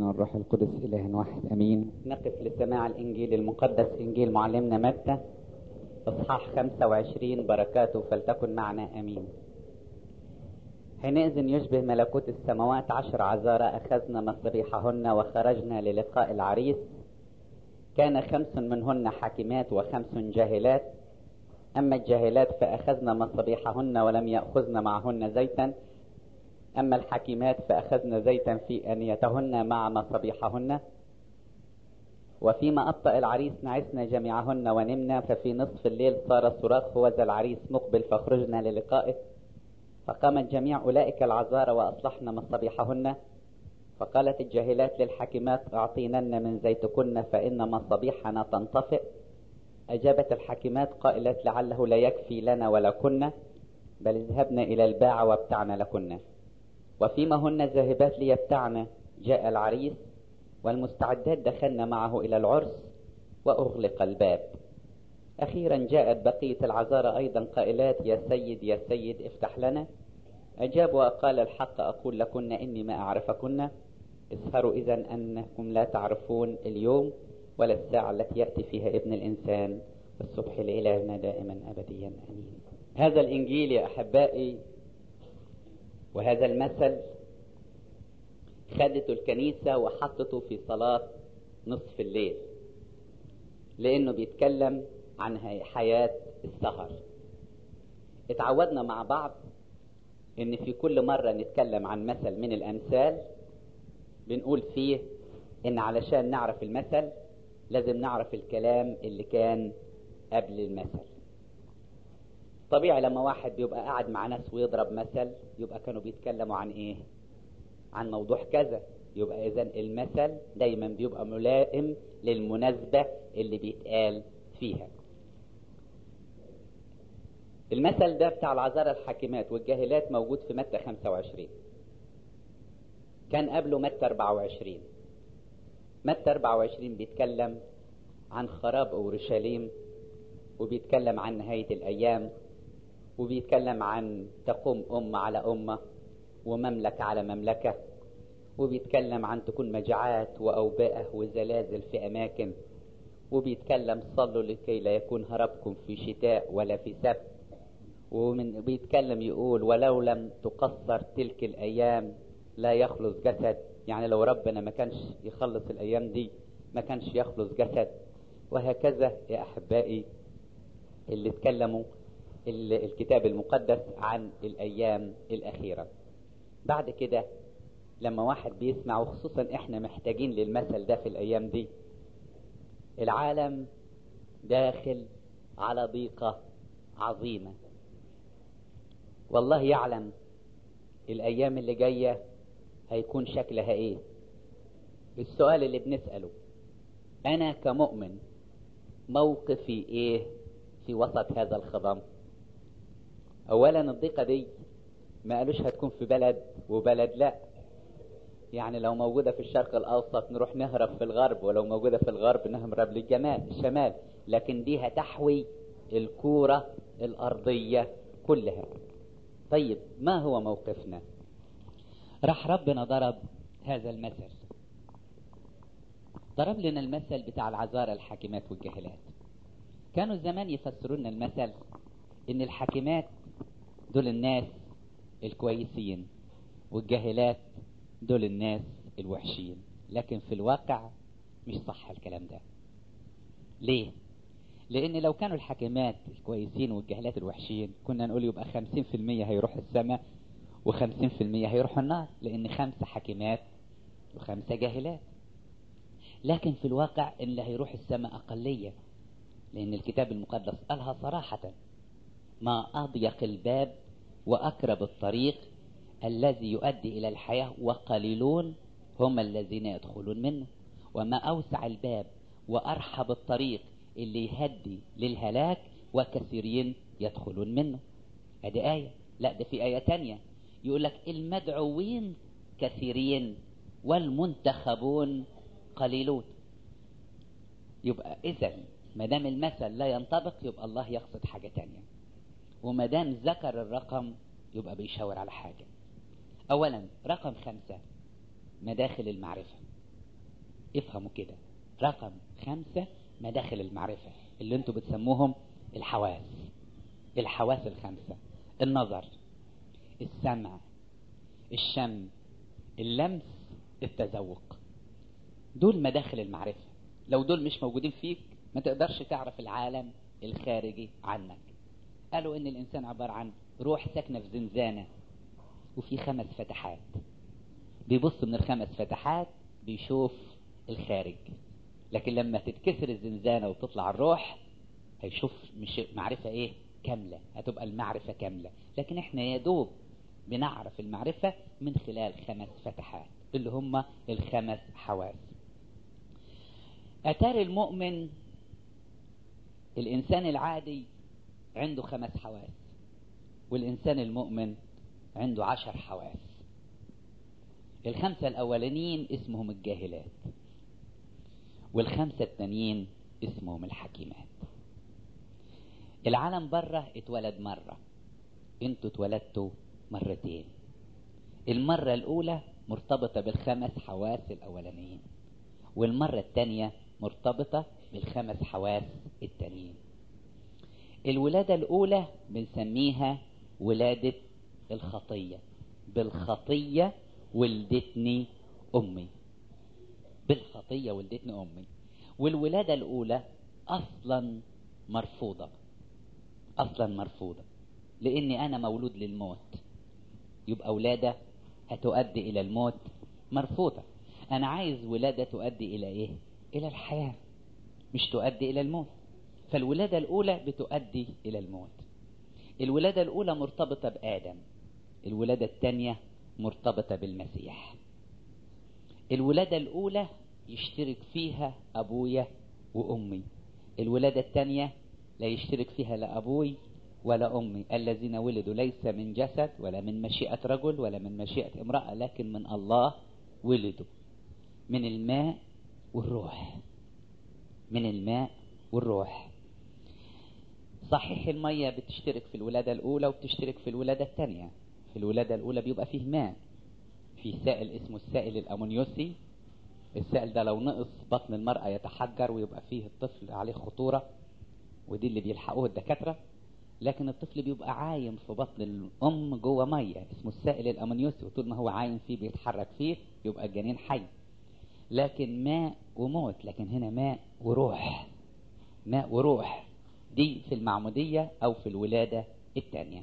الروح القدس إله واحد أمين نقف لسماع الإنجيل المقدس إنجيل معلمنا متى إصحاح 25 بركاته فلتكن معنا أمين حينئذ يشبه ملكوت السماوات عشر عذارى أخذنا مصابيحهن وخرجنا للقاء العريس كان خمس منهن حاكمات وخمس جاهلات أما الجاهلات فأخذن مصابيحهن ولم يأخذن معهن زيتا أما الحكيمات فأخذن زيتا في أنيتهن مع مصابيحهن وفيما أبطأ العريس نعسنا جميعهن ونمنا ففي نصف الليل صار صراخ وذا العريس مقبل فخرجنا للقائه فقامت جميع أولئك العذارى وأصلحن مصابيحهن فقالت الجاهلات للحكيمات أعطينن من زيتكن فإن مصابيحنا تنطفئ أجابت الحكيمات قائلات لعله لا يكفي لنا ولكن بل اذهبنا إلى الباع وابتعنا لكن وفيما هن ذاهبات ليبتعن جاء العريس والمستعدات دخلن معه إلى العرس وأغلق الباب أخيرا جاءت بقية العذارى أيضا قائلات يا سيد يا سيد افتح لنا أجاب وقال الحق أقول لكن إني ما أعرفكن اسهروا إذا أنكم لا تعرفون اليوم ولا الساعة التي يأتي فيها ابن الإنسان والصبح لإلهنا دائما أبديا أمين هذا الإنجيل يا أحبائي وهذا المثل خدته الكنيسة وحطته في صلاة نصف الليل لأنه بيتكلم عن حياة السهر اتعودنا مع بعض ان في كل مرة نتكلم عن مثل من الامثال بنقول فيه ان علشان نعرف المثل لازم نعرف الكلام اللي كان قبل المثل طبيعي لما واحد بيبقى قاعد مع ناس ويضرب مثل يبقى كانوا بيتكلموا عن ايه عن موضوع كذا يبقى اذا المثل دايما بيبقى ملائم للمناسبة اللي بيتقال فيها المثل ده بتاع العذارى الحاكمات والجاهلات موجود في متى 25 كان قبله متى 24 متى 24 بيتكلم عن خراب اورشليم وبيتكلم عن نهاية الأيام وبيتكلم عن تقوم أمة على أمة ومملكة على مملكة وبيتكلم عن تكون مجاعات وأوبئة وزلازل في أماكن وبيتكلم صلوا لكي لا يكون هربكم في شتاء ولا في سبت ومن بيتكلم يقول ولو لم تقصر تلك الأيام لا يخلص جسد يعني لو ربنا ما كانش يخلص الأيام دي ما كانش يخلص جسد وهكذا يا أحبائي اللي اتكلموا الكتاب المقدس عن الأيام الأخيرة بعد كده لما واحد بيسمع وخصوصا احنا محتاجين للمثل ده في الأيام دي العالم داخل على ضيقة عظيمة والله يعلم الأيام اللي جاية هيكون شكلها ايه السؤال اللي بنسأله أنا كمؤمن موقفي ايه في وسط هذا الخضم اولا الضيقه دي ما قالوش هتكون في بلد وبلد لا يعني لو موجوده في الشرق الاوسط نروح نهرب في الغرب ولو موجوده في الغرب نهرب للجمال الشمال لكن دي هتحوي الكوره الارضيه كلها طيب ما هو موقفنا راح ربنا ضرب هذا المثل ضرب لنا المثل بتاع العذارى الحاكمات والجاهلات كانوا زمان يفسرون المثل ان الحاكمات دول الناس الكويسين والجاهلات دول الناس الوحشين لكن في الواقع مش صح الكلام ده ليه لان لو كانوا الحاكمات الكويسين والجاهلات الوحشين كنا نقول يبقى خمسين في المية هيروح السماء وخمسين في المية هيروحوا النار لان خمسة حاكمات وخمسة جاهلات لكن في الواقع ان اللي هيروح السماء اقلية لأن الكتاب المقدس قالها صراحة ما أضيق الباب وأقرب الطريق الذي يؤدي إلى الحياة وقليلون هم الذين يدخلون منه وما أوسع الباب وأرحب الطريق اللي يهدي للهلاك وكثيرين يدخلون منه ادي آية لا ده في آية تانية يقول لك المدعوين كثيرين والمنتخبون قليلون يبقى إذا ما دام المثل لا ينطبق يبقى الله يقصد حاجة تانية وما دام ذكر الرقم يبقى بيشاور على حاجة أولا رقم خمسة مداخل المعرفة افهموا كده رقم خمسة مداخل المعرفة اللي انتوا بتسموهم الحواس الحواس الخمسة النظر السمع الشم اللمس التذوق دول مداخل المعرفة لو دول مش موجودين فيك ما تقدرش تعرف العالم الخارجي عنك قالوا ان الانسان عبارة عن روح ساكنة في زنزانة وفي خمس فتحات بيبص من الخمس فتحات بيشوف الخارج لكن لما تتكسر الزنزانة وتطلع الروح هيشوف مش معرفة ايه كاملة هتبقى المعرفة كاملة لكن احنا يا دوب بنعرف المعرفة من خلال خمس فتحات اللي هم الخمس حواس أتار المؤمن الإنسان العادي عنده خمس حواس والإنسان المؤمن عنده عشر حواس الخمسة الأولانيين اسمهم الجاهلات والخمسة التانيين اسمهم الحكيمات العالم بره اتولد مرة انتوا اتولدتوا مرتين المرة الأولى مرتبطة بالخمس حواس الأولانيين والمرة التانية مرتبطة بالخمس حواس التانيين الولادة الأولى بنسميها ولادة الخطية بالخطية ولدتني أمي بالخطية ولدتني أمي والولادة الأولى أصلا مرفوضة أصلا مرفوضة لأني أنا مولود للموت يبقى ولادة هتؤدي إلى الموت مرفوضة أنا عايز ولادة تؤدي إلى إيه؟ إلى الحياة مش تؤدي إلى الموت فالولادة الأولى بتؤدي إلى الموت الولادة الأولى مرتبطة بآدم الولادة الثانية مرتبطة بالمسيح الولادة الأولى يشترك فيها أبويا وأمي الولادة الثانية لا يشترك فيها لا أبوي ولا أمي الذين ولدوا ليس من جسد ولا من مشيئة رجل ولا من مشيئة امرأة لكن من الله ولدوا من الماء والروح من الماء والروح صحيح المية بتشترك في الولادة الأولى وبتشترك في الولادة الثانية في الولادة الأولى بيبقى فيه ماء في سائل اسمه السائل الأمونيوسي السائل ده لو نقص بطن المرأة يتحجر ويبقى فيه الطفل عليه خطورة ودي اللي بيلحقوه الدكاترة لكن الطفل بيبقى عايم في بطن الأم جوه مية اسمه السائل الأمونيوسي وطول ما هو عايم فيه بيتحرك فيه يبقى الجنين حي لكن ماء وموت لكن هنا ماء وروح ماء وروح دي في المعمودية أو في الولادة الثانية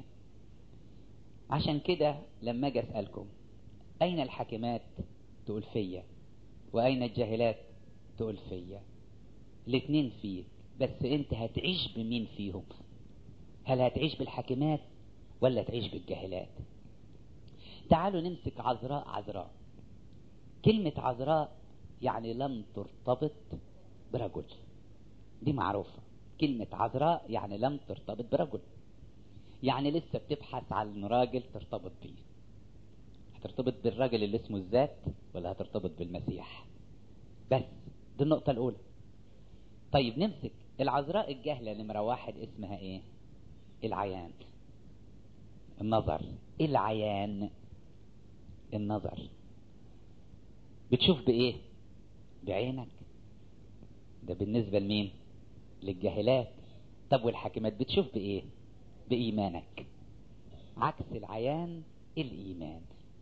عشان كده لما أجي أسألكم أين الحاكمات تقول فيا وأين الجاهلات تقول فيا الاثنين فيك بس أنت هتعيش بمين فيهم هل هتعيش بالحاكمات ولا تعيش بالجاهلات تعالوا نمسك عذراء عذراء كلمة عذراء يعني لم ترتبط برجل دي معروفة كلمة عذراء يعني لم ترتبط برجل يعني لسه بتبحث عن راجل ترتبط بيه هترتبط بالراجل اللي اسمه الذات ولا هترتبط بالمسيح بس دي النقطة الأولى طيب نمسك العذراء الجاهلة نمرة واحد اسمها ايه العيان النظر العيان النظر بتشوف بايه بعينك ده بالنسبة لمين للجاهلات طب والحاكمات بتشوف بايه بإيمانك عكس العيان الإيمان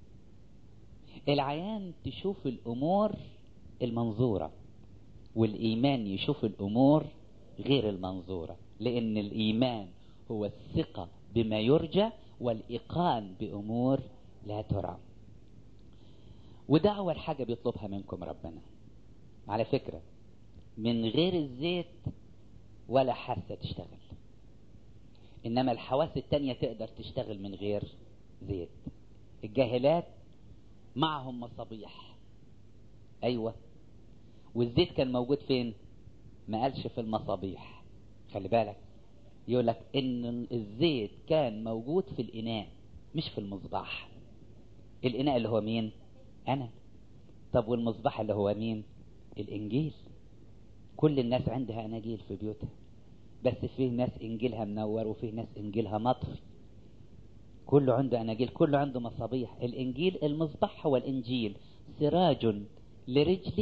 العيان تشوف الأمور المنظورة والإيمان يشوف الأمور غير المنظورة لأن الإيمان هو الثقة بما يرجى والإيقان بأمور لا ترى وده أول حاجة بيطلبها منكم ربنا على فكرة من غير الزيت ولا حاسة تشتغل إنما الحواس التانية تقدر تشتغل من غير زيت الجاهلات معهم مصابيح أيوة والزيت كان موجود فين ما قالش في المصابيح خلي بالك يقول لك ان الزيت كان موجود في الاناء مش في المصباح الاناء اللي هو مين انا طب والمصباح اللي هو مين الانجيل كل الناس عندها اناجيل في بيوتها بس فيه ناس انجيلها منور وفيه ناس انجيلها مطفي كله عنده اناجيل كله عنده مصابيح الانجيل المصباح هو الانجيل سراج لرجلي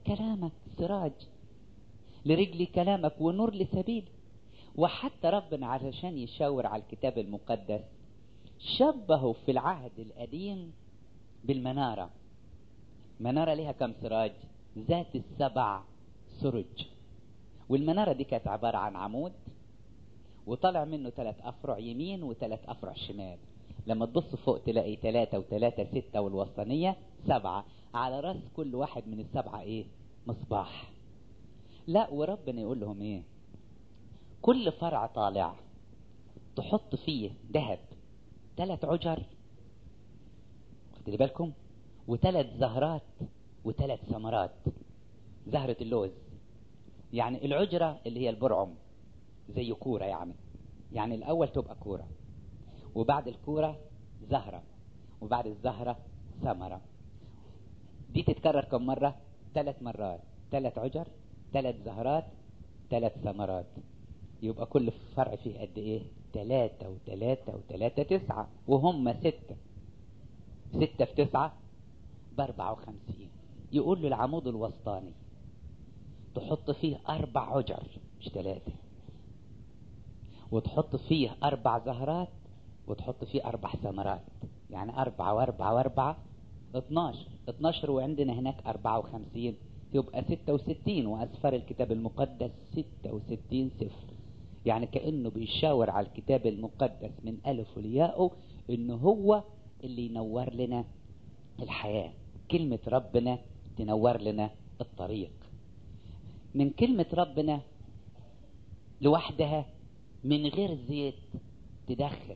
كلامك سراج لرجلي كلامك ونور لسبيلي وحتى ربنا علشان يشاور على الكتاب المقدس شبهه في العهد القديم بالمنارة منارة لها كم سراج ذات السبع سرج والمنارة دي كانت عبارة عن عمود وطلع منه ثلاث أفرع يمين وثلاث أفرع شمال لما تبص فوق تلاقي ثلاثة وثلاثة ستة والوسطانية سبعة على راس كل واحد من السبعة ايه مصباح لا وربنا يقول لهم ايه كل فرع طالع تحط فيه ذهب ثلاث عجر واخدين بالكم وثلاث زهرات وثلاث ثمرات زهرة اللوز يعني العجرة اللي هي البرعم زي كورة يعني يعني الأول تبقى كورة وبعد الكورة زهرة وبعد الزهرة ثمرة دي تتكرر كم مرة ثلاث مرات ثلاث عجر ثلاث زهرات ثلاث ثمرات يبقى كل فرع فيه قد ايه ثلاثة وثلاثة وثلاثة تسعة وهم ستة ستة في تسعة باربعة وخمسين يقول له العمود الوسطاني تحط فيه أربع عجر مش ثلاثة وتحط فيه أربع زهرات وتحط فيه أربع ثمرات يعني أربعة وأربعة وأربعة 12 12 وعندنا هناك 54 يبقى 66 وأسفار الكتاب المقدس 66 سفر يعني كأنه بيشاور على الكتاب المقدس من ألف لياءه إنه هو اللي ينور لنا الحياة كلمة ربنا تنور لنا الطريق من كلمة ربنا لوحدها من غير زيت تدخن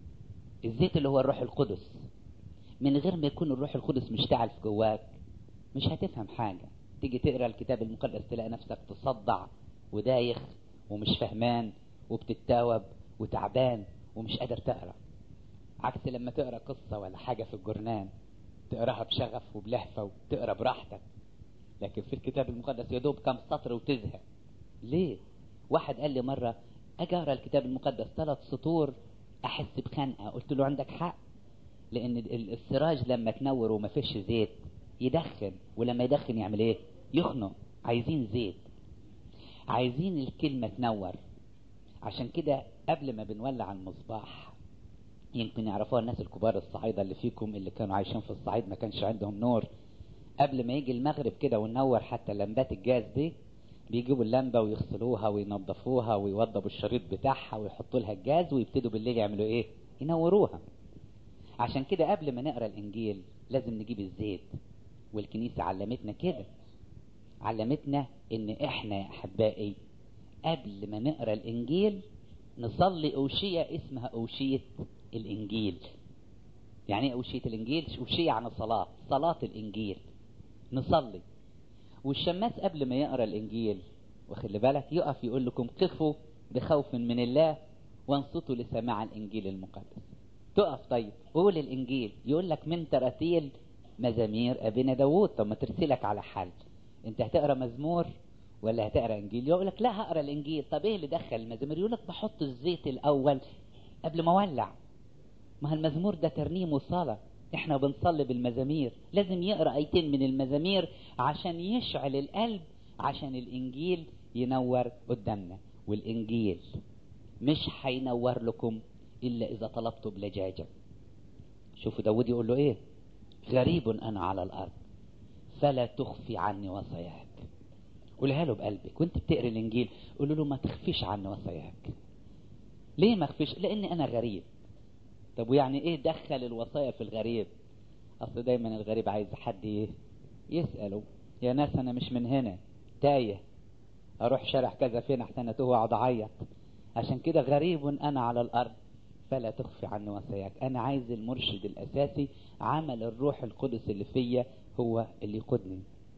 الزيت اللي هو الروح القدس من غير ما يكون الروح القدس مشتعل في جواك مش هتفهم حاجة تيجي تقرا الكتاب المقدس تلاقي نفسك تصدع ودايخ ومش فهمان وبتتاوب وتعبان ومش قادر تقرا عكس لما تقرا قصة ولا حاجة في الجرنان تقراها بشغف وبلهفة وتقرا براحتك لكن في الكتاب المقدس يا دوب كم سطر وتزهق ليه واحد قال لي مرة اجي اقرا الكتاب المقدس ثلاث سطور احس بخنقة قلت له عندك حق لان السراج لما تنور وما فيش زيت يدخن ولما يدخن يعمل ايه يخنق عايزين زيت عايزين الكلمة تنور عشان كده قبل ما بنولع المصباح يمكن يعرفوها الناس الكبار الصعايدة اللي فيكم اللي كانوا عايشين في الصعيد ما كانش عندهم نور قبل ما يجي المغرب كده وننور حتى لمبات الجاز دي بيجيبوا اللمبة ويغسلوها وينظفوها ويوضبوا الشريط بتاعها ويحطوا لها الجاز ويبتدوا بالليل يعملوا ايه ينوروها عشان كده قبل ما نقرا الانجيل لازم نجيب الزيت والكنيسة علمتنا كده علمتنا ان احنا يا احبائي قبل ما نقرا الانجيل نصلي اوشية اسمها اوشية الانجيل يعني ايه اوشية الانجيل اوشية عن الصلاة صلاة الانجيل نصلي والشماس قبل ما يقرا الانجيل واخلي بالك يقف يقول لكم قفوا بخوف من الله وانصتوا لسماع الانجيل المقدس تقف طيب قول الانجيل يقول لك من تراتيل مزامير ابينا داوود طب ما ترسلك على حل انت هتقرا مزمور ولا هتقرا انجيل يقول لك لا هقرا الانجيل طب ايه اللي دخل المزامير يقول لك بحط الزيت الاول قبل ما اولع ما المزمور ده ترنيم وصلاه احنا بنصلي بالمزامير لازم يقرا ايتين من المزامير عشان يشعل القلب عشان الانجيل ينور قدامنا والانجيل مش هينور لكم الا اذا طلبتوا بلجاجه شوفوا داود يقول له ايه غريب انا على الارض فلا تخفي عني وصاياك قولها له بقلبك وانت بتقري الانجيل قول له ما تخفيش عني وصاياك ليه ما اخفيش لان انا غريب طب ويعني ايه دخل الوصايا في الغريب اصل دايما الغريب عايز حد يساله يا ناس انا مش من هنا تايه اروح شارع كذا فين احسن اتوه واقعد اعيط عشان كده غريب انا على الارض فلا تخفي عني وصاياك انا عايز المرشد الاساسي عمل الروح القدس اللي فيا هو اللي يقودني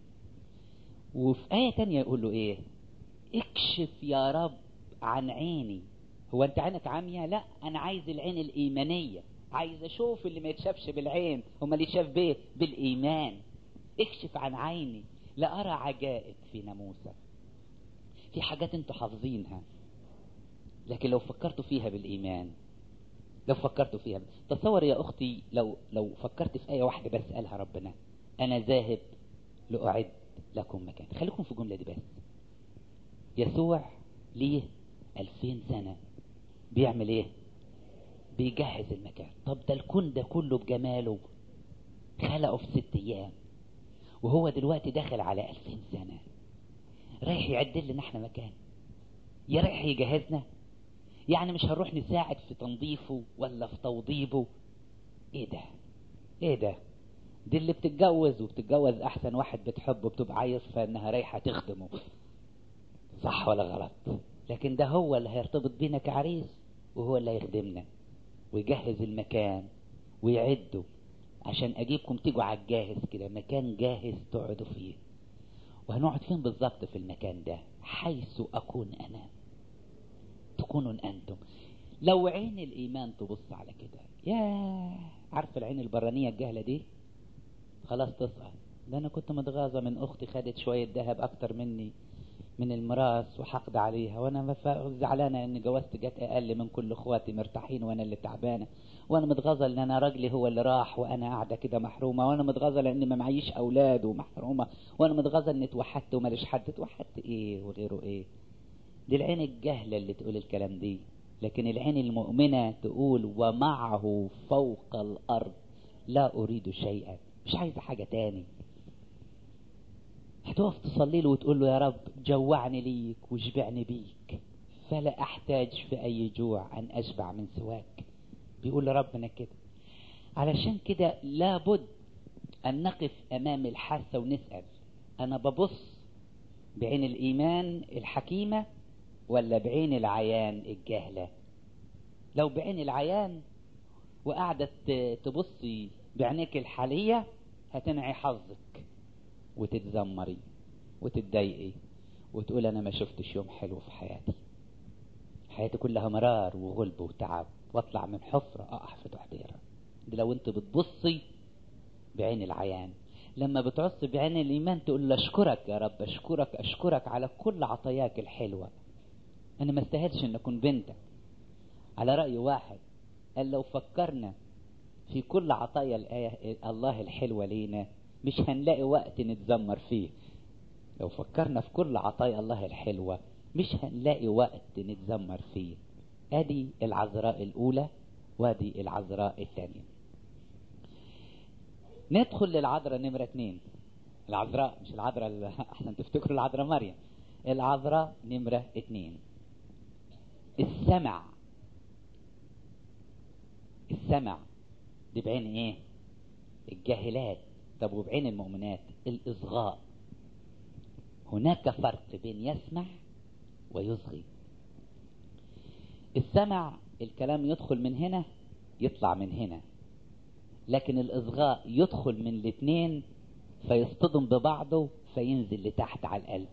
وفي آية تانية يقول له ايه اكشف يا رب عن عيني هو انت عينك عامية لا انا عايز العين الايمانية عايز اشوف اللي ما يتشافش بالعين هما اللي شاف بيه بالايمان اكشف عن عيني لأرى عجائب في ناموسك في حاجات انتوا حافظينها لكن لو فكرتوا فيها بالايمان لو فكرتوا فيها تصور يا اختي لو لو فكرت في ايه واحده بس قالها ربنا انا ذاهب لاعد لكم مكان خليكم في الجملة دي بس يسوع ليه ألفين سنة بيعمل ايه بيجهز المكان طب ده الكون ده كله بجماله خلقه في ست ايام وهو دلوقتي داخل على ألفين سنة رايح يعد لنا احنا مكان يا رايح يجهزنا يعني مش هنروح نساعد في تنظيفه ولا في توضيبه ايه ده ايه ده دي اللي بتتجوز وبتتجوز احسن واحد بتحبه بتبقى عايزة انها رايحة تخدمه صح ولا غلط لكن ده هو اللي هيرتبط بينا كعريس وهو اللي هيخدمنا ويجهز المكان ويعده عشان اجيبكم تيجوا على الجاهز كده مكان جاهز تقعدوا فيه وهنقعد فين بالظبط في المكان ده حيث اكون انا تكونوا انتم لو عين الايمان تبص على كده يا عارف العين البرانيه الجهله دي خلاص تسقط ده انا كنت متغاظه من اختي خدت شويه ذهب اكتر مني من الميراث وحقد عليها وانا زعلانه ان جوازتي جت اقل من كل اخواتي مرتاحين وانا اللي تعبانه وانا متغاظه ان انا راجلي هو اللي راح وانا قاعده كده محرومه وانا متغاظه لان ما معيش اولاد ومحرومه وانا متغاظه اني اتوحدت وماليش حد اتوحدت ايه وغيره ايه دي العين الجهله اللي تقول الكلام دي لكن العين المؤمنه تقول ومعه فوق الارض لا اريد شيئا مش عايزه حاجه تاني هتقف تصلي له وتقول له يا رب جوعني ليك واشبعني بيك فلا احتاج في اي جوع ان اشبع من سواك بيقول لربنا كده علشان كده لابد ان نقف امام الحاسة ونسأل انا ببص بعين الايمان الحكيمة ولا بعين العيان الجهلة لو بعين العيان وقعدت تبصي بعينيك الحالية هتنعي حظك وتتذمري وتتضايقي وتقول انا ما شفتش يوم حلو في حياتي حياتي كلها مرار وغلب وتعب واطلع من حفرة اقع في تحضيرة دي لو انت بتبصي بعين العيان لما بتعص بعين الايمان تقول له اشكرك يا رب اشكرك اشكرك على كل عطاياك الحلوة انا ما استاهلش ان اكون بنتك على رأي واحد قال لو فكرنا في كل عطايا الآية الله الحلوة لينا مش هنلاقي وقت نتذمر فيه لو فكرنا في كل عطايا الله الحلوة مش هنلاقي وقت نتذمر فيه ادي العذراء الاولى وادي العذراء الثانية ندخل للعذراء نمرة اتنين العذراء مش العذراء احسن تفتكروا العذراء مريم العذراء نمرة اتنين السمع السمع دي بعين ايه الجاهلات طب وبعين المؤمنات الإصغاء هناك فرق بين يسمع ويصغي السمع الكلام يدخل من هنا يطلع من هنا لكن الإصغاء يدخل من الاثنين فيصطدم ببعضه فينزل لتحت على القلب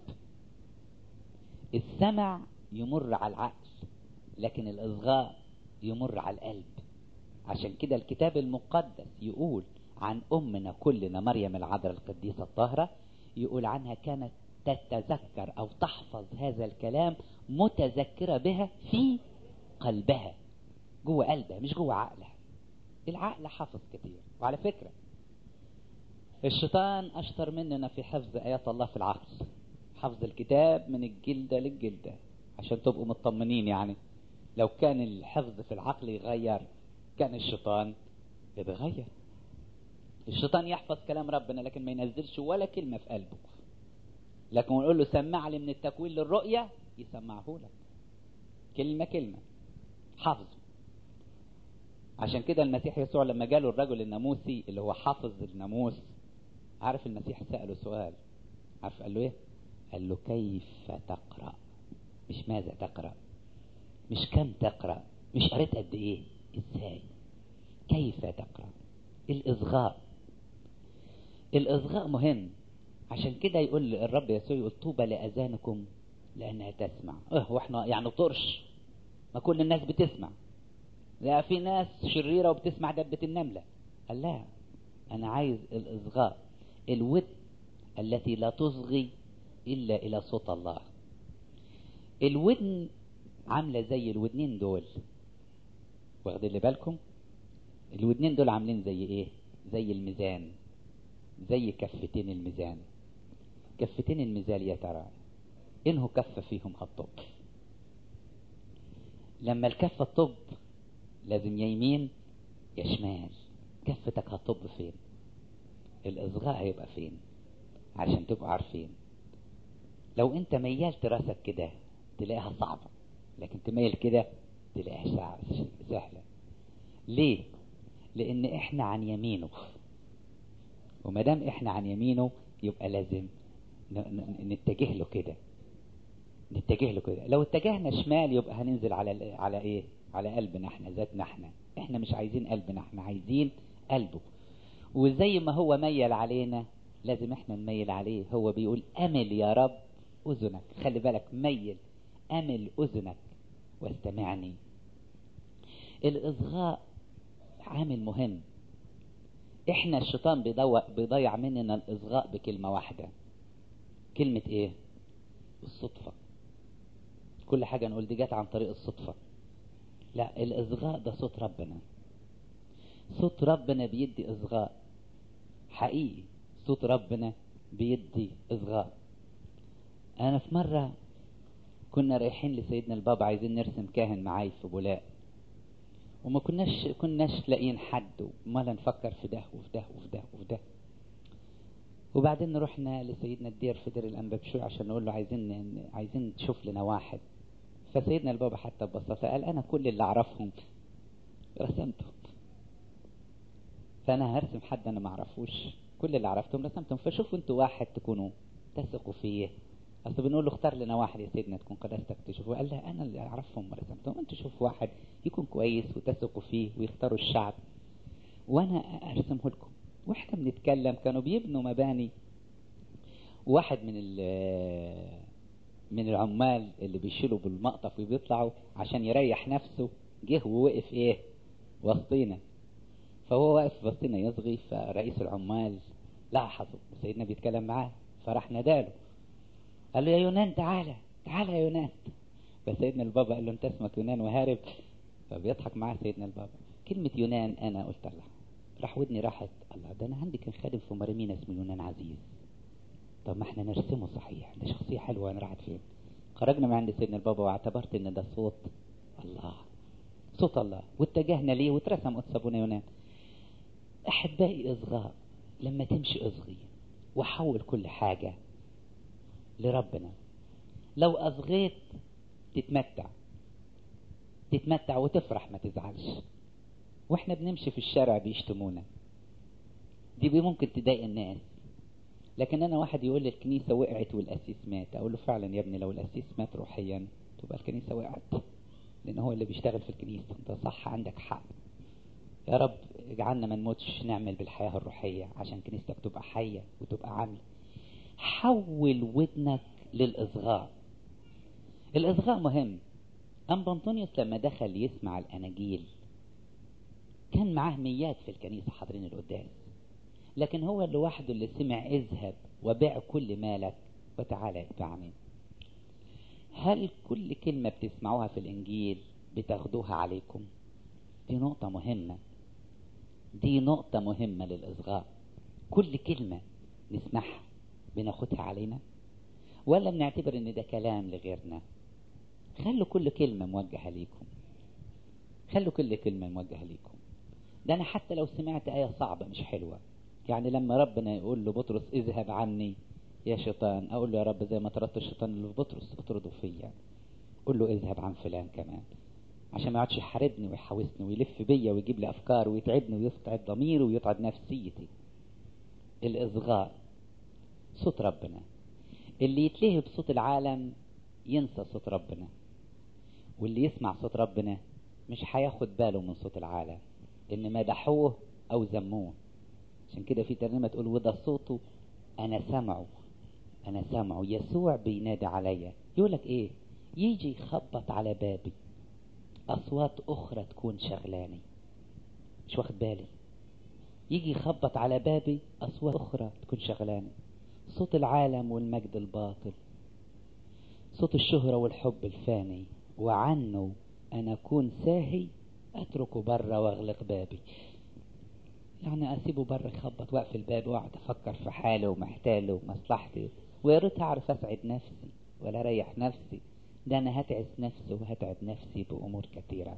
السمع يمر على العقل لكن الإصغاء يمر على القلب عشان كده الكتاب المقدس يقول عن أمنا كلنا مريم العذراء القديسة الطاهرة يقول عنها كانت تتذكر أو تحفظ هذا الكلام متذكرة بها في قلبها جوه قلبها مش جوه عقلها العقل حافظ كتير وعلى فكرة الشيطان أشطر مننا في حفظ آيات الله في العقل حفظ الكتاب من الجلدة للجلدة عشان تبقوا مطمنين يعني لو كان الحفظ في العقل يغير كان الشيطان يتغير الشيطان يحفظ كلام ربنا لكن ما ينزلش ولا كلمة في قلبه لكن نقول له سمع لي من التكوين للرؤية يسمعه لك كلمة كلمة حافظه عشان كده المسيح يسوع لما جاله الرجل الناموسي اللي هو حافظ الناموس عارف المسيح سأله سؤال عارف قال له ايه قال له كيف تقرأ مش ماذا تقرأ مش كم تقرأ مش قريت قد ايه ازاي كيف تقرأ الإصغاء الإصغاء مهم عشان كده يقول الرب يسوع يقول طوبى لأذانكم لأنها تسمع اه واحنا يعني طرش ما كل الناس بتسمع لا في ناس شريرة وبتسمع دبة النملة قال لا أنا عايز الإصغاء الود التي لا تصغي إلا إلى صوت الله الودن عاملة زي الودنين دول واخدين اللي بالكم الودنين دول عاملين زي ايه زي الميزان زي كفتين الميزان كفتين الميزان يا ترى انه كفة فيهم هالطب لما الكفة تطب لازم يا يمين يا شمال كفتك هتطب فين الاصغاء هيبقى فين علشان تبقوا عارفين لو انت ميلت راسك كده تلاقيها صعبة لكن تميل كده تلاقيها سهلة ليه لان احنا عن يمينه وما دام احنا عن يمينه يبقى لازم نتجه له كده نتجه له كده لو اتجهنا شمال يبقى هننزل على على ايه على قلبنا احنا ذاتنا احنا احنا مش عايزين قلبنا احنا عايزين قلبه وزي ما هو ميل علينا لازم احنا نميل عليه هو بيقول امل يا رب اذنك خلي بالك ميل امل اذنك واستمعني الاصغاء عامل مهم احنا الشيطان بيضيع مننا الاصغاء بكلمة واحدة كلمة ايه الصدفة كل حاجة نقول دي جت عن طريق الصدفة لا الاصغاء ده صوت ربنا صوت ربنا بيدي اصغاء حقيقي صوت ربنا بيدي اصغاء انا في مرة كنا رايحين لسيدنا البابا عايزين نرسم كاهن معاي في بولاق وما كناش كناش لاقيين حد وما نفكر في ده وفي ده وفي ده وفي ده وبعدين رحنا لسيدنا الدير في دير الانبا بشوي عشان نقول له عايزين عايزين تشوف لنا واحد فسيدنا البابا حتى ببساطه قال انا كل اللي اعرفهم رسمتهم فانا هرسم حد انا ما اعرفوش كل اللي عرفتهم رسمتهم فشوفوا انتوا واحد تكونوا تثقوا فيه اصل بنقول له اختار لنا واحد يا سيدنا تكون قداستك تشوفه قال لا انا اللي اعرفهم ورسمتهم انتوا شوفوا واحد يكون كويس وتثقوا فيه ويختاروا الشعب وانا ارسمه لكم واحنا بنتكلم كانوا بيبنوا مباني واحد من من العمال اللي بيشيلوا بالمقطف وبيطلعوا عشان يريح نفسه جه ووقف ايه وسطينا فهو واقف وسطينا يصغي فرئيس العمال لاحظه سيدنا بيتكلم معاه فراح ناداله قال له يا يونان تعالى تعالى يا يونان فسيدنا البابا قال له انت اسمك يونان وهارب فبيضحك معاه سيدنا البابا كلمة يونان انا قلت الله راح ودني راحت الله ده انا عندي كان خادم في مريمينا اسمه يونان عزيز طب ما احنا نرسمه صحيح ده شخصية حلوة انا راحت فين خرجنا من عند سيدنا البابا واعتبرت ان ده صوت الله صوت الله واتجهنا ليه واترسم قدس ابونا يونان احبائي اصغاء لما تمشي اصغي وحول كل حاجة لربنا لو اصغيت تتمتع تتمتع وتفرح ما تزعلش واحنا بنمشي في الشارع بيشتمونا دي ممكن تضايق الناس لكن انا واحد يقول لي الكنيسة وقعت والاسيس مات اقول له فعلا يا ابني لو الاسيس مات روحيا تبقى الكنيسة وقعت لان هو اللي بيشتغل في الكنيسة انت صح عندك حق يا رب اجعلنا ما نموتش نعمل بالحياة الروحية عشان كنيستك تبقى حية وتبقى عاملة حول ودنك للإصغاء الإصغاء مهم أم بنطونيوس لما دخل يسمع الأناجيل كان معاه ميات في الكنيسة حاضرين القداس لكن هو لوحده اللي سمع اذهب وبيع كل مالك وتعالى اتبعني هل كل كلمة بتسمعوها في الإنجيل بتاخدوها عليكم دي نقطة مهمة دي نقطة مهمة للإصغاء كل كلمة نسمعها بناخدها علينا ولا بنعتبر ان ده كلام لغيرنا خلوا كل كلمة موجهة ليكم خلوا كل كلمة موجهة ليكم ده انا حتى لو سمعت آية صعبة مش حلوة يعني لما ربنا يقول له بطرس اذهب عني يا شيطان اقول له يا رب زي ما طردت الشيطان اللي في بطرس اطرده فيا قول له اذهب عن فلان كمان عشان ما يقعدش يحاربني ويحاوسني ويلف بيا ويجيب لي افكار ويتعبني ويتعب ضميري ويتعب نفسيتي الاصغاء صوت ربنا اللي يتلهي بصوت العالم ينسى صوت ربنا واللي يسمع صوت ربنا مش هياخد باله من صوت العالم ان مدحوه او ذموه عشان كده في ترنيمه تقول وده صوته انا سامعه انا سامعه يسوع بينادي عليا يقولك ايه يجي يخبط على بابي اصوات اخرى تكون شغلاني مش واخد بالي يجي يخبط على بابي اصوات اخرى تكون شغلاني صوت العالم والمجد الباطل صوت الشهرة والحب الفاني وعنه أنا أكون ساهي أتركه برا وأغلق بابي يعني أسيبه برا يخبط وأقفل الباب وأقعد أفكر في حالي ومحتاله ومصلحتي ويا ريت اعرف اسعد نفسي ولا اريح نفسي ده انا هتعس نفسي وهتعب نفسي بامور كثيره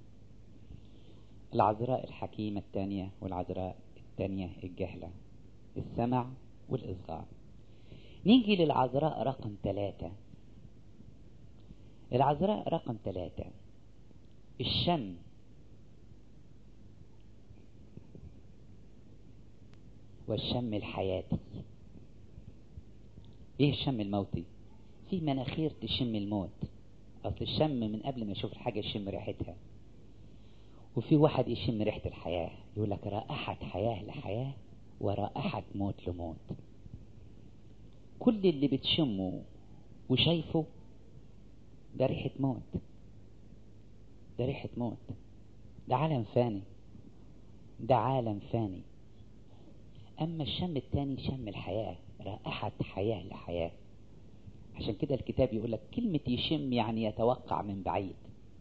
العذراء الحكيمه الثانيه والعذراء الثانيه الجهله السمع والاصغاء نيجي للعذراء رقم ثلاثة العذراء رقم ثلاثة الشم والشم الحياتي ايه الشم الموتي في مناخير تشم الموت اصل الشم من قبل ما يشوف الحاجة يشم ريحتها وفي واحد يشم ريحة الحياة يقول لك رائحة حياة لحياة ورائحة موت لموت كل اللي بتشمه وشايفه ده ريحة موت ده ريحة موت ده عالم فاني ده عالم فاني أما الشم التاني شم الحياة رائحة حياة لحياة عشان كده الكتاب يقول لك كلمة يشم يعني يتوقع من بعيد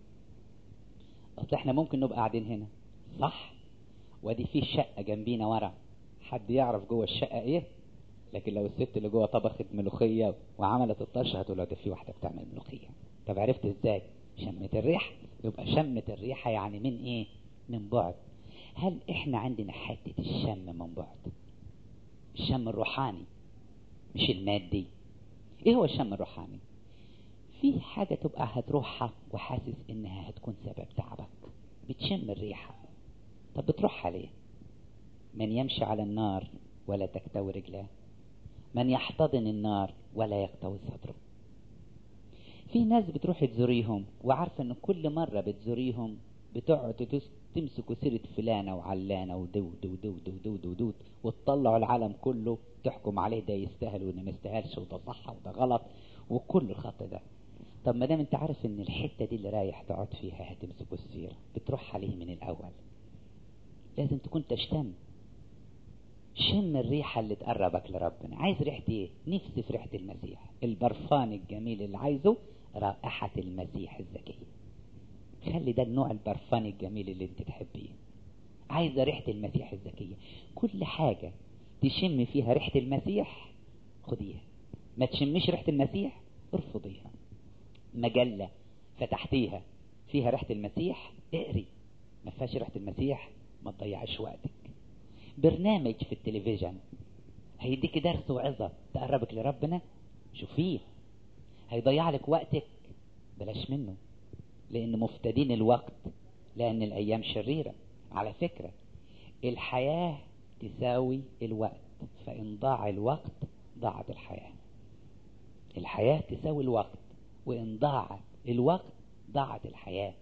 أصل احنا ممكن نبقى قاعدين هنا صح وادي في شقة جنبينا ورا حد يعرف جوه الشقة ايه لكن لو الست اللي جوه طبخت ملوخية وعملت الطشة هتقول له ده في واحدة بتعمل ملوخية طب عرفت ازاي شمت الريحة يبقى شمت الريحة يعني من ايه من بعد هل احنا عندنا حتة الشم من بعد الشم الروحاني مش المادي ايه هو الشم الروحاني في حاجة تبقى هتروحها وحاسس انها هتكون سبب تعبك بتشم الريحة طب بتروح عليه من يمشي على النار ولا تكتوي رجلاه من يحتضن النار ولا يكتوي صدره في ناس بتروح تزوريهم وعارفة ان كل مرة بتزوريهم بتقعد تمسكوا سيرة فلانة وعلانة ودود ودود ودود ودود وتطلعوا العالم كله تحكم عليه ده يستاهل وده ما يستاهلش وده صح وده غلط وكل الخط ده طب ما دام انت عارف ان الحتة دي اللي رايح تقعد فيها هتمسكوا السيرة بتروح عليه من الاول لازم تكون تشتم شم الريحة اللي تقربك لربنا عايز ريحة ايه نفسي في ريحة المسيح البرفان الجميل اللي عايزه رائحة المسيح الزكية خلي ده النوع البرفان الجميل اللي انت تحبيه عايزة ريحة المسيح الزكية كل حاجة تشم فيها ريحة المسيح خديها ما تشمش ريحة المسيح ارفضيها مجلة فتحتيها فيها ريحة المسيح اقري ما فيهاش ريحة المسيح ما تضيعش وقتك برنامج في التلفزيون هيديك درس وعظة تقربك لربنا شوفيه هيضيع لك وقتك بلاش منه لان مفتدين الوقت لان الايام شريرة على فكرة الحياة تساوي الوقت فان ضاع الوقت ضاعت الحياة الحياة تساوي الوقت وان ضاع الوقت ضاعت الحياة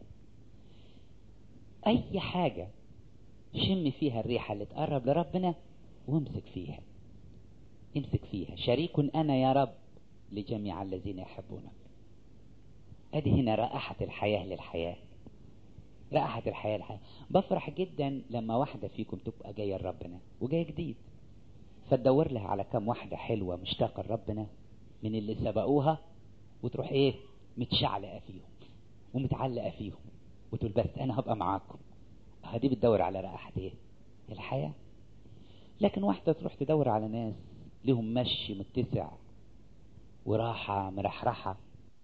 اي حاجة شم فيها الريحة اللي تقرب لربنا وامسك فيها امسك فيها شريك انا يا رب لجميع الذين يحبونك ادي هنا رائحة الحياة للحياة رائحة الحياة للحياة بفرح جدا لما واحدة فيكم تبقى جاية لربنا وجاية جديد فتدور لها على كام واحدة حلوة مشتاقة لربنا من اللي سبقوها وتروح ايه متشعلقة فيهم ومتعلقة فيهم وتقول بس انا هبقى معاكم هدي بتدور على رائحة ايه الحياة لكن واحدة تروح تدور على ناس لهم مشي متسع وراحة مرحرحة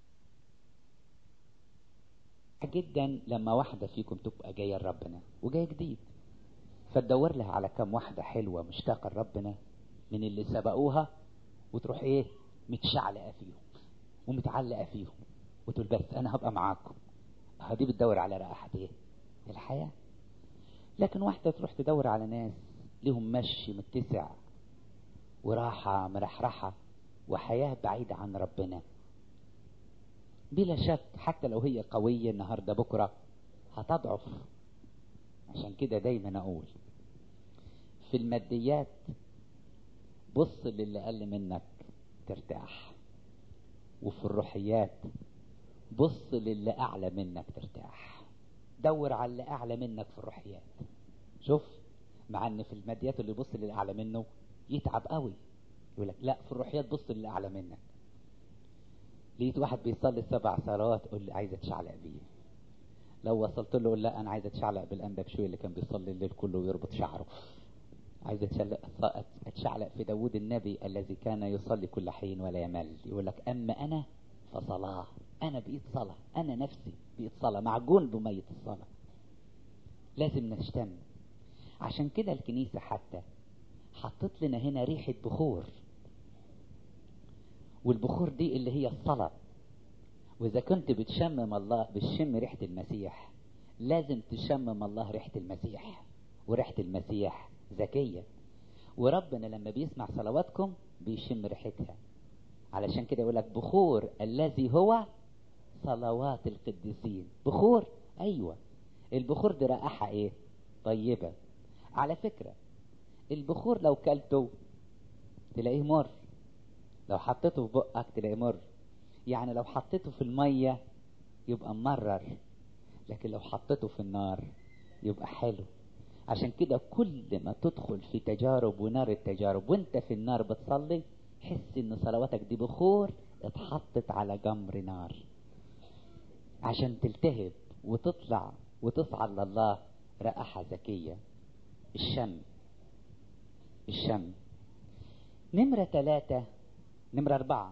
جدا لما واحدة فيكم تبقى جاية لربنا وجاية جديد فتدور لها على كام واحدة حلوة مشتاقة لربنا من اللي سبقوها وتروح ايه متشعلقة فيهم ومتعلقة فيهم وتقول بس انا هبقى معاكم هدي بتدور على رائحة ايه الحياة لكن واحدة تروح تدور على ناس لهم مشي متسع وراحة مرحرحة وحياة بعيدة عن ربنا بلا شك حتى لو هي قوية النهاردة بكرة هتضعف عشان كده دايما أقول في الماديات بص للي أقل منك ترتاح وفي الروحيات بص للي أعلى منك ترتاح دور على اللي أعلى منك في الروحيات شوف مع ان في الماديات اللي يبص للي أعلى منه يتعب قوي يقول لك لا في الروحيات بص للي أعلى منك لقيت واحد بيصلي السبع صلوات قول لي عايز اتشعلق بيه لو وصلت له قول لا انا عايز اتشعلق بالانبا بشوي اللي كان بيصلي الليل كله ويربط شعره عايز اتشعلق في داود النبي الذي كان يصلي كل حين ولا يمل يقول لك اما انا فصلاه انا بقيت صلاه انا نفسي بقيت صلاه معجون بميه الصلاه لازم نشتم عشان كده الكنيسه حتى حطت لنا هنا ريحه بخور والبخور دي اللي هي الصلاه واذا كنت بتشمم الله بتشم ريحه المسيح لازم تشمم الله ريحه المسيح وريحه المسيح زكيه وربنا لما بيسمع صلواتكم بيشم ريحتها علشان كده يقول لك بخور الذي هو صلوات القديسين بخور ايوه البخور دي رائحه ايه طيبه على فكره البخور لو كلته تلاقيه مر لو حطيته في بقك تلاقيه مر يعني لو حطيته في الميه يبقى ممرر لكن لو حطيته في النار يبقى حلو عشان كده كل ما تدخل في تجارب ونار التجارب وانت في النار بتصلي حس ان صلواتك دي بخور اتحطت على جمر نار عشان تلتهب وتطلع وتصعد لله رائحة ذكية الشم الشم نمرة ثلاثة نمرة أربعة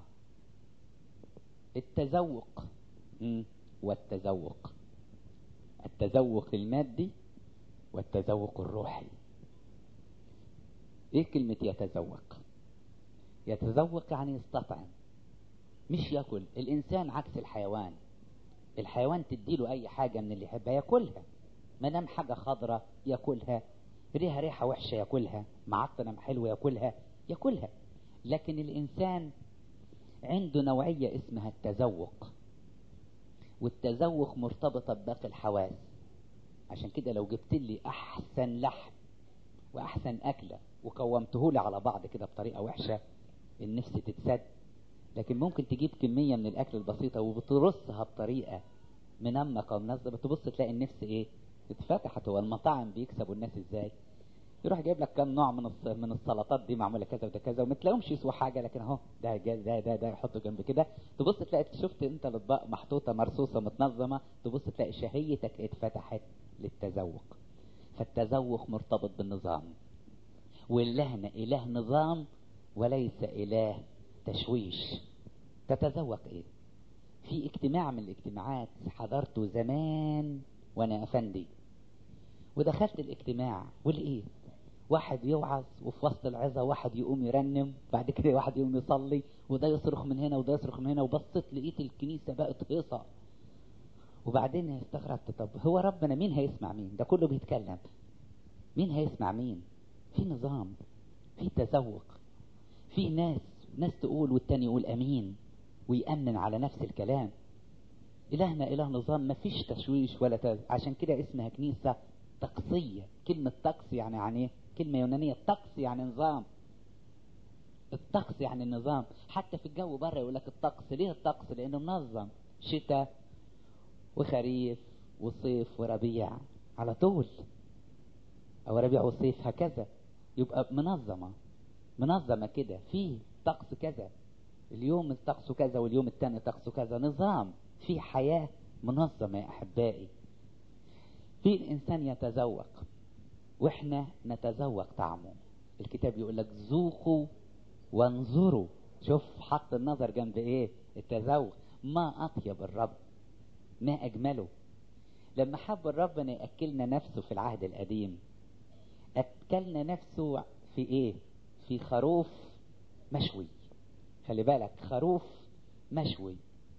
التذوق والتذوق التذوق المادي والتذوق الروحي ايه كلمة يتذوق يتذوق يعني يستطعم مش ياكل الانسان عكس الحيوان الحيوان تديله اي حاجة من اللي يحبها ياكلها ما دام حاجة خضرة ياكلها ليها ريحة وحشة ياكلها معطنة حلوة ياكلها ياكلها لكن الانسان عنده نوعية اسمها التذوق والتذوق مرتبطة بباقي الحواس عشان كده لو جبت لي احسن لحم واحسن اكلة وقومته لي على بعض كده بطريقة وحشة النفس تتسد لكن ممكن تجيب كمية من الاكل البسيطة وبترصها بطريقة منمقة ومنظمة تبص تلاقي النفس ايه اتفتحت هو المطاعم بيكسبوا الناس ازاي يروح جايب لك كام نوع من من السلطات دي معموله كذا وده كذا وما تلاقيهمش يسوى حاجه لكن اهو ده ده ده ده يحطه جنب كده تبص تلاقي شفت انت الاطباق محطوطه مرصوصه متنظمه تبص تلاقي شهيتك اتفتحت للتذوق فالتذوق مرتبط بالنظام والهنا اله نظام وليس اله تشويش تتذوق ايه في اجتماع من الاجتماعات حضرته زمان وانا افندي ودخلت الاجتماع والايه واحد يوعظ وفي وسط العظه واحد يقوم يرنم بعد كده واحد يقوم يصلي وده يصرخ من هنا وده يصرخ من هنا وبصيت لقيت الكنيسه بقت هيصه وبعدين استغربت طب هو ربنا مين هيسمع مين ده كله بيتكلم مين هيسمع مين في نظام في تذوق في ناس ناس تقول والتاني يقول امين ويأمن على نفس الكلام إلهنا إله نظام ما فيش تشويش ولا تز... عشان كده اسمها كنيسة طقسية كلمة طقس يعني يعني ايه كلمة يونانية طقس يعني نظام الطقس يعني النظام حتى في الجو بره يقول لك الطقس ليه الطقس لأنه منظم شتاء وخريف وصيف وربيع على طول أو ربيع وصيف هكذا يبقى منظمة منظمة كده في طقس كذا اليوم الطقس كذا واليوم الثاني طقس كذا نظام في حياة منظمة يا أحبائي في الإنسان يتذوق وإحنا نتذوق طعمه الكتاب يقول لك ذوقوا وانظروا شوف حط النظر جنب إيه التذوق ما أطيب الرب ما أجمله لما حب الرب أن يأكلنا نفسه في العهد القديم أكلنا نفسه في إيه في خروف مشوي خلي بالك خروف مشوي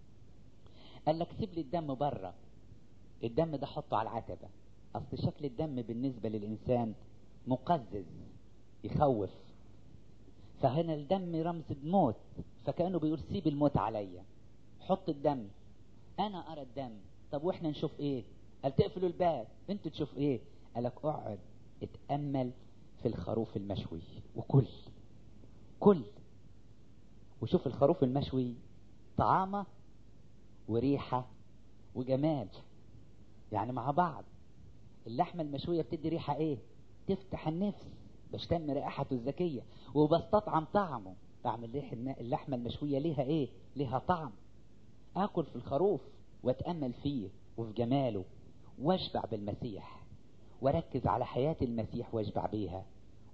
قال لك سيب لي الدم بره الدم ده حطه على العتبة اصل شكل الدم بالنسبة للانسان مقزز يخوف فهنا الدم رمز الموت فكأنه بيقول سيب الموت عليا حط الدم انا ارى الدم طب واحنا نشوف ايه قال تقفلوا الباب انتوا تشوف ايه قالك اقعد اتأمل في الخروف المشوي وكل كل وشوف الخروف المشوي طعامه وريحة وجمال يعني مع بعض اللحمة المشوية بتدي ريحة ايه تفتح النفس بشتم رائحته الذكية وبستطعم طعمه طعم اللحمة المشوية ليها ايه ليها طعم اكل في الخروف واتأمل فيه وفي جماله واشبع بالمسيح وركز على حياة المسيح واشبع بيها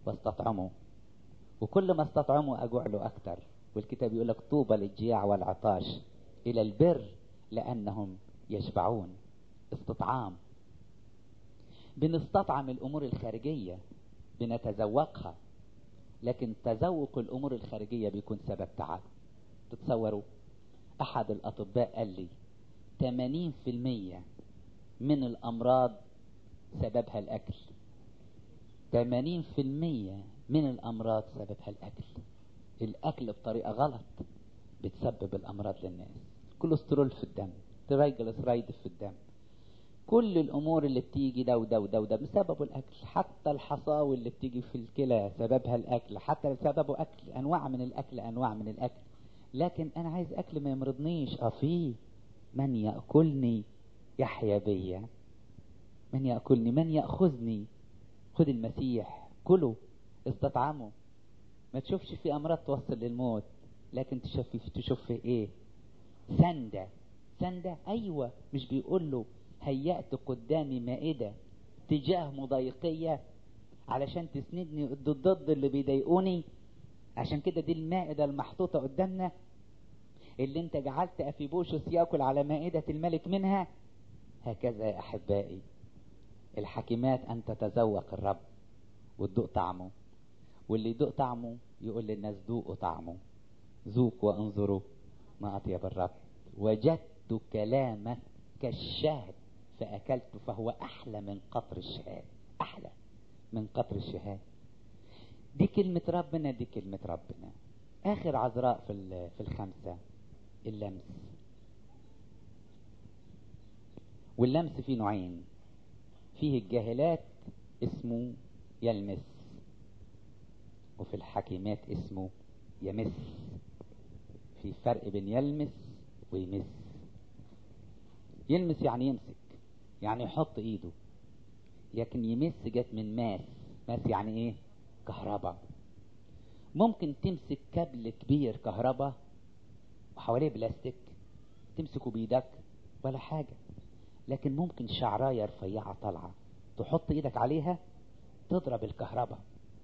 واستطعموا وكل ما استطعموا أجوع له أكتر والكتاب يقول لك طوبى للجياع والعطاش إلى البر لأنهم يشبعون استطعام بنستطعم الأمور الخارجية بنتذوقها لكن تذوق الأمور الخارجية بيكون سبب تعب تتصوروا أحد الأطباء قال لي 80% من الأمراض سببها الأكل 80% من الأمراض سببها الأكل الأكل بطريقة غلط بتسبب الأمراض للناس كوليسترول في الدم ترايجلسرايد في الدم كل الأمور اللي بتيجي ده وده وده وده بسببه الأكل حتى الحصاوي اللي بتيجي في الكلى سببها الأكل حتى سببه أكل أنواع من الأكل أنواع من الأكل لكن أنا عايز أكل ما يمرضنيش أه فيه من يأكلني يحيا بيا من يأكلني من يأخذني خد المسيح كله استطعمه ما تشوفش في أمراض توصل للموت لكن تشوف تشوف في إيه سندة سندة أيوة مش بيقول له هيأت قدامي مائدة تجاه مضايقية علشان تسندني ضد ضد اللي بيضايقوني عشان كده دي المائدة المحطوطة قدامنا اللي انت جعلت أفيبوشوس يأكل على مائدة الملك منها هكذا يا أحبائي الحكيمات أن تتذوق الرب وتذوق طعمه واللي يذوق طعمه يقول للناس ذوقوا طعمه ذوق وانظروا ما أطيب الرب وجدت كلامك كالشهد فأكلت فهو أحلى من قطر الشهاد أحلى من قطر الشهاد دي كلمة ربنا دي كلمة ربنا آخر عذراء في في الخمسة اللمس واللمس فيه نوعين فيه الجاهلات اسمه يلمس وفي الحكيمات اسمه يمس في فرق بين يلمس ويمس يلمس يعني يمسك يعني يحط ايده لكن يمس جت من ماس ماس يعني ايه كهرباء ممكن تمسك كابل كبير كهرباء وحواليه بلاستيك تمسكه بايدك ولا حاجة لكن ممكن شعراية رفيعة طالعة تحط ايدك عليها تضرب الكهرباء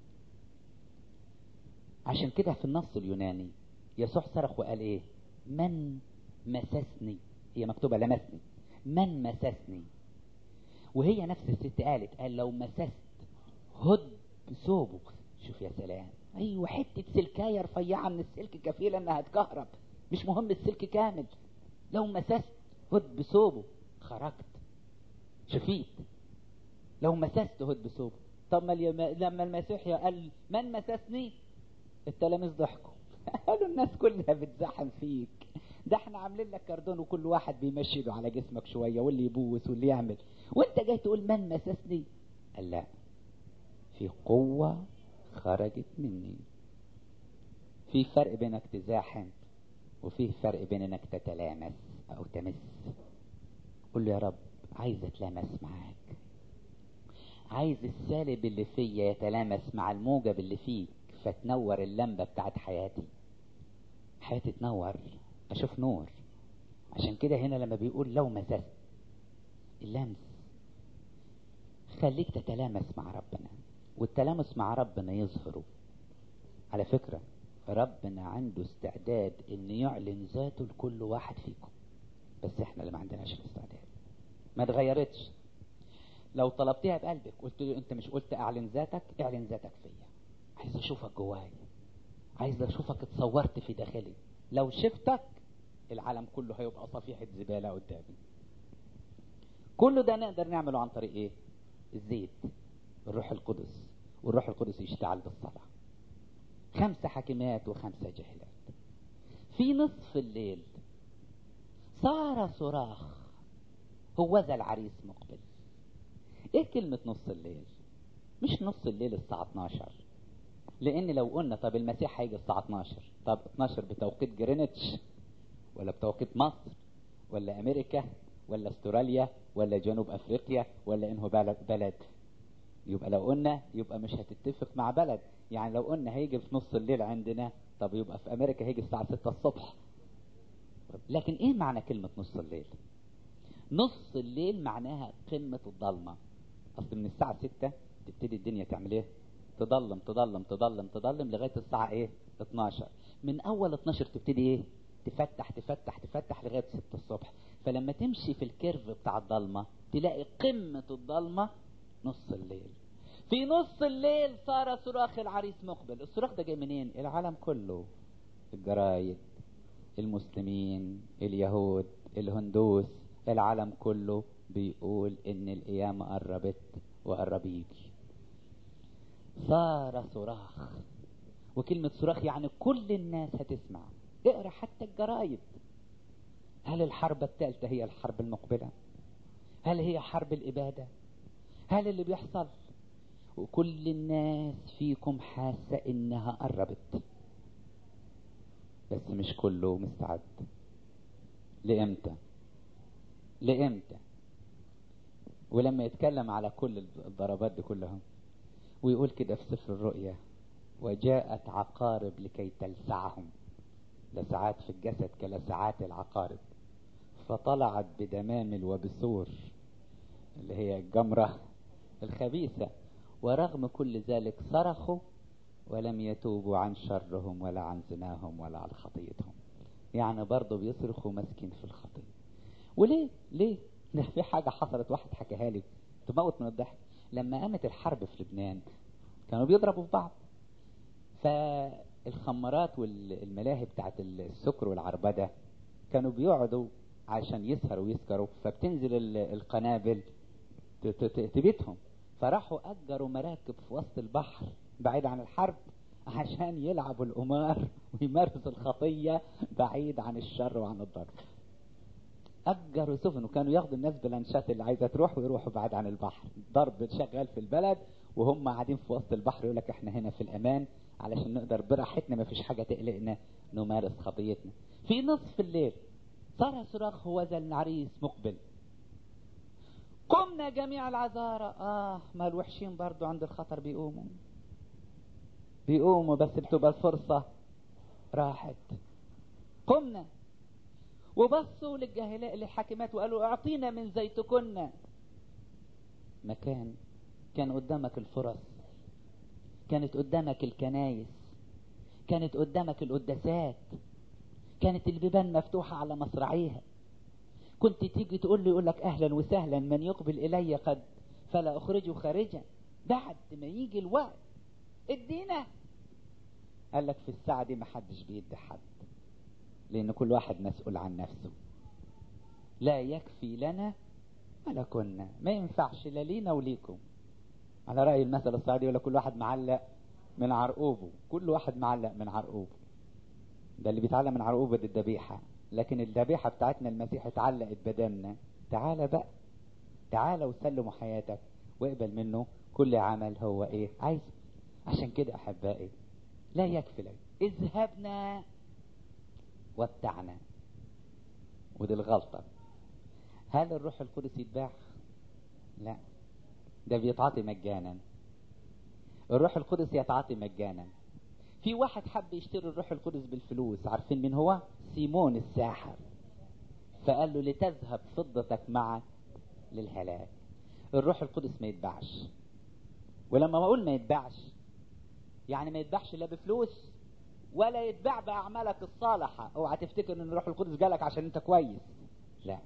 عشان كده في النص اليوناني يسوع صرخ وقال ايه من مسسني هي مكتوبة لمسني من مسسني وهي نفس الست قالت قال لو مسست هد بثوبه شوف يا سلام ايوه حته سلكايه رفيعه من السلك كفيله انها تكهرب مش مهم السلك كامل لو مسست هد بثوبه خرجت شفيت لو مسست هد بثوبه طب ما لما المسيح قال من مسسني التلاميذ ضحكوا قالوا الناس كلها بتزحم فيك ده احنا عاملين لك كردون وكل واحد بيمشي له على جسمك شويه واللي يبوس واللي يعمل وانت جاي تقول من مسسني قال لا في قوه خرجت مني في فرق بينك تزاحم وفي فرق بين انك تتلامس او تمس قول له يا رب عايز اتلامس معاك عايز السالب اللي فيا يتلامس مع الموجب اللي فيك فتنور اللمبه بتاعت حياتي حياتي تنور اشوف نور عشان كده هنا لما بيقول لو مسست اللمس خليك تتلامس مع ربنا والتلامس مع ربنا يظهره على فكرة ربنا عنده استعداد ان يعلن ذاته لكل واحد فيكم بس احنا اللي ما عندناش الاستعداد ما اتغيرتش لو طلبتها بقلبك قلت له انت مش قلت اعلن ذاتك اعلن ذاتك فيا عايز اشوفك جواي عايز اشوفك اتصورت في داخلي لو شفتك العالم كله هيبقى صفيحة زبالة قدامي كل ده نقدر نعمله عن طريق ايه الزيت الروح القدس والروح القدس يشتغل بالصلاة خمسة حكمات وخمسة جهلات في نصف الليل صار صراخ هو ذا العريس مقبل ايه كلمة نص الليل مش نص الليل الساعة 12 لان لو قلنا طب المسيح هيجي الساعة 12 طب 12 بتوقيت جرينتش ولا بتوقيت مصر ولا امريكا ولا استراليا ولا جنوب افريقيا ولا انه بلد بلد يبقى لو قلنا يبقى مش هتتفق مع بلد يعني لو قلنا هيجي في نص الليل عندنا طب يبقى في امريكا هيجي الساعة 6 الصبح لكن ايه معنى كلمة نص الليل نص الليل معناها قمة الضلمة اصل من الساعة 6 تبتدي الدنيا تعمل ايه تضلم تضلم تضلم تضلم لغايه الساعه ايه 12 من اول 12 تبتدي ايه تفتح تفتح تفتح لغايه 6 الصبح فلما تمشي في الكيرف بتاع الضلمه تلاقي قمه الضلمه نص الليل في نص الليل صار صراخ العريس مقبل الصراخ ده جاي منين العالم كله الجرايد المسلمين اليهود الهندوس العالم كله بيقول ان القيامة قربت وقرب يجي صار صراخ وكلمة صراخ يعني كل الناس هتسمع اقرا حتى الجرايد هل الحرب الثالثة هي الحرب المقبلة هل هي حرب الإبادة هل اللي بيحصل وكل الناس فيكم حاسة إنها قربت بس مش كله مستعد لإمتى لإمتى ولما يتكلم على كل الضربات دي كلها ويقول كده في سفر الرؤيا وجاءت عقارب لكي تلسعهم لسعات في الجسد كلسعات العقارب فطلعت بدمامل وبسور اللي هي الجمرة الخبيثة ورغم كل ذلك صرخوا ولم يتوبوا عن شرهم ولا عن زناهم ولا عن خطيتهم يعني برضه بيصرخوا مسكين في الخطية وليه ليه ده في حاجة حصلت واحد حكاها لي تموت من الضحك لما قامت الحرب في لبنان كانوا بيضربوا في بعض فالخمارات والملاهي بتاعت السكر والعربدة كانوا بيقعدوا عشان يسهروا ويسكروا فبتنزل القنابل تبيتهم فراحوا أجروا مراكب في وسط البحر بعيد عن الحرب عشان يلعبوا القمار ويمارسوا الخطية بعيد عن الشر وعن الضرب أجروا سفن وكانوا ياخدوا الناس بلانشات اللي عايزة تروح ويروحوا بعيد عن البحر ضرب شغال في البلد وهم قاعدين في وسط البحر يقول لك احنا هنا في الأمان علشان نقدر براحتنا ما فيش حاجة تقلقنا نمارس خطيتنا في نصف الليل صار صراخ هو ذا العريس مقبل قمنا جميع العذارى اه ما الوحشين برضو عند الخطر بيقوموا بيقوموا بس بتبقى الفرصة راحت قمنا وبصوا للجاهلاء للحاكمات وقالوا اعطينا من زيتكن مكان كان قدامك الفرص كانت قدامك الكنايس كانت قدامك القداسات كانت البيبان مفتوحة على مصراعيها كنت تيجي تقول له يقول لك اهلا وسهلا من يقبل الي قد فلا اخرجه خارجا بعد ما يجي الوقت ادينا قال لك في الساعة دي محدش بيدي حد لان كل واحد مسؤول عن نفسه لا يكفي لنا ولا كنا ما ينفعش لا لينا وليكم على رأي المثل الصعيدي يقول لك كل واحد معلق من عرقوبه كل واحد معلق من عرقوبه ده اللي بيتعلق من عرقوبة الذبيحة لكن الذبيحة بتاعتنا المسيح اتعلقت بدمنا تعالى بقى تعالى وسلموا حياتك واقبل منه كل عمل هو ايه عايز عشان كده احبائي لا يكفي لك اذهبنا وابتعنا ودي الغلطة هل الروح القدس يتباع لا ده بيتعاطي مجانا الروح القدس يتعاطي مجانا في واحد حب يشتري الروح القدس بالفلوس عارفين مين هو سيمون الساحر فقال له لتذهب فضتك معك للهلاك الروح القدس ما يتباعش ولما بقول ما يتباعش يعني ما يتباعش لا بفلوس ولا يتباع باعمالك الصالحه اوعى تفتكر ان الروح القدس جالك عشان انت كويس لا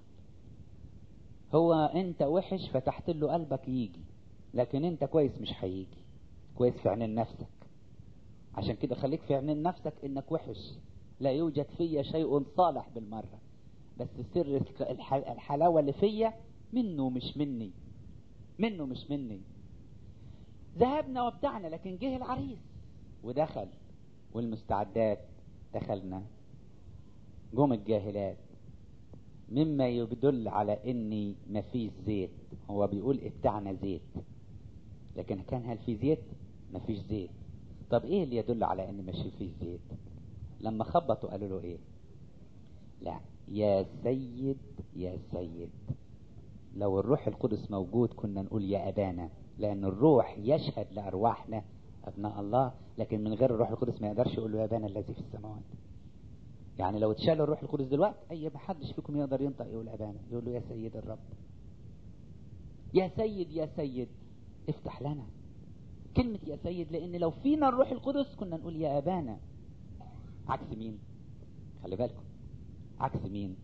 هو انت وحش فتحت له قلبك يجي لكن انت كويس مش هيجي كويس في عينين نفسك عشان كده خليك في عينين نفسك انك وحش لا يوجد فيا شيء صالح بالمرة بس سر الحلاوة اللي فيا منه مش مني منه مش مني ذهبنا وابتعنا لكن جه العريس ودخل والمستعدات دخلنا جم الجاهلات مما يدل على اني ما فيش زيت هو بيقول ابتعنا زيت لكن كان هل في زيت ما فيش زيت طب ايه اللي يدل على ان مش فيه زيت لما خبطوا قالوا له ايه لا يا سيد يا سيد لو الروح القدس موجود كنا نقول يا ابانا لان الروح يشهد لارواحنا ابناء الله لكن من غير الروح القدس ما يقدرش يقول له يا ابانا الذي في السماوات يعني لو اتشال الروح القدس دلوقتي اي ما حدش فيكم يقدر ينطق يقول ابانا يقول له يا سيد الرب يا سيد يا سيد افتح لنا كلمة يا سيد لأن لو فينا الروح القدس كنا نقول يا أبانا عكس مين خلي بالكم عكس مين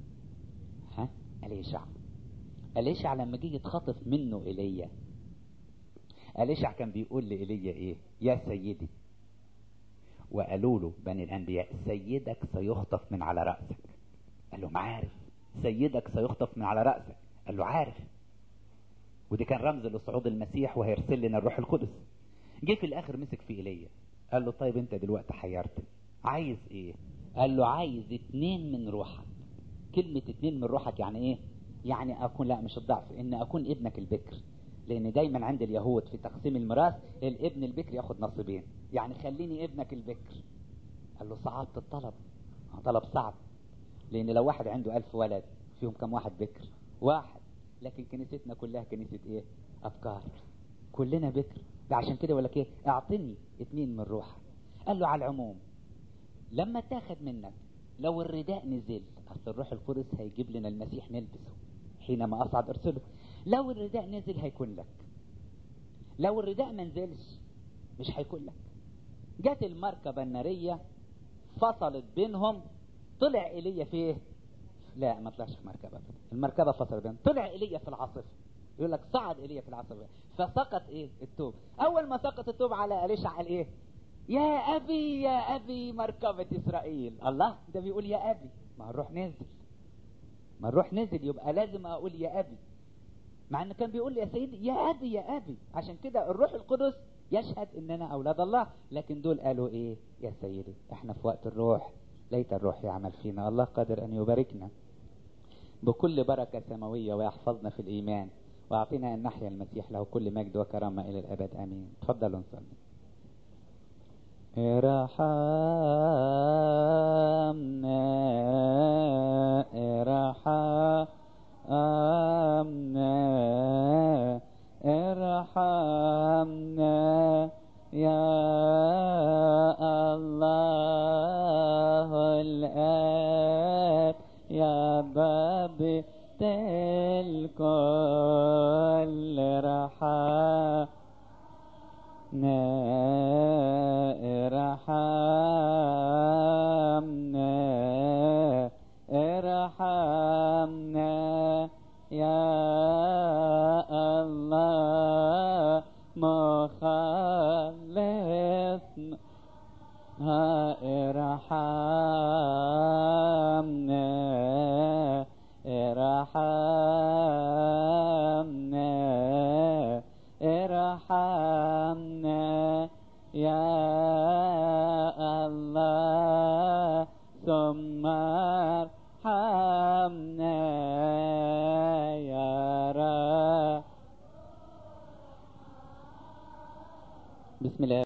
ها أليشع أليشع لما جه يتخطف منه إيليا أليشع كان بيقول لإيليا إيه يا سيدي وقالوا له بني الأنبياء سيدك سيخطف من على رأسك قال له ما عارف سيدك سيخطف من على رأسك قال له عارف ودي كان رمز لصعود المسيح وهيرسل لنا الروح القدس جه في الاخر مسك في ايليا قال له طيب انت دلوقتي حيرتني عايز ايه قال له عايز اتنين من روحك كلمة اتنين من روحك يعني ايه يعني اكون لا مش الضعف ان اكون ابنك البكر لان دايما عند اليهود في تقسيم الميراث الابن البكر ياخد نصيبين يعني خليني ابنك البكر قال له صعبت الطلب طلب صعب لان لو واحد عنده ألف ولد فيهم كم واحد بكر واحد لكن كنيستنا كلها كنيسة ايه افكار كلنا بكر ده عشان كده ولا ايه اعطني اتنين من روحك قال له على العموم لما تاخد منك لو الرداء نزل اصل الروح القدس هيجيب لنا المسيح نلبسه حينما اصعد ارسله لو الرداء نزل هيكون لك لو الرداء ما نزلش مش هيكون لك جت المركبة النارية فصلت بينهم طلع ايليا فيه لا ما طلعش في مركبة أبدا المركبة فصلت بينهم طلع ايليا في العاصفة يقول لك صعد ايليا في العاصفة فسقط ايه التوب اول ما سقط التوب على اليشع قال ايه يا ابي يا ابي مركبة اسرائيل الله ده بيقول يا ابي ما الروح نزل ما الروح نزل يبقى لازم اقول يا ابي مع انه كان بيقول لي يا سيدي يا ابي يا ابي عشان كده الروح القدس يشهد اننا اولاد الله لكن دول قالوا ايه يا سيدي احنا في وقت الروح ليت الروح يعمل فينا الله قادر ان يباركنا بكل بركة سماوية ويحفظنا في الإيمان وأعطينا أن نحيا المسيح له كل مجد وكرامة إلى الأبد آمين تفضلوا نصلي ارحمنا ارحمنا ارحمنا يا الله الآب يا باب الكل رحمنا ارحمنا ارحمنا يا الله مخلصنا ارحمنا ارحمنا ارحمنا يا الله ثم ارحمنا يا رب بسم الله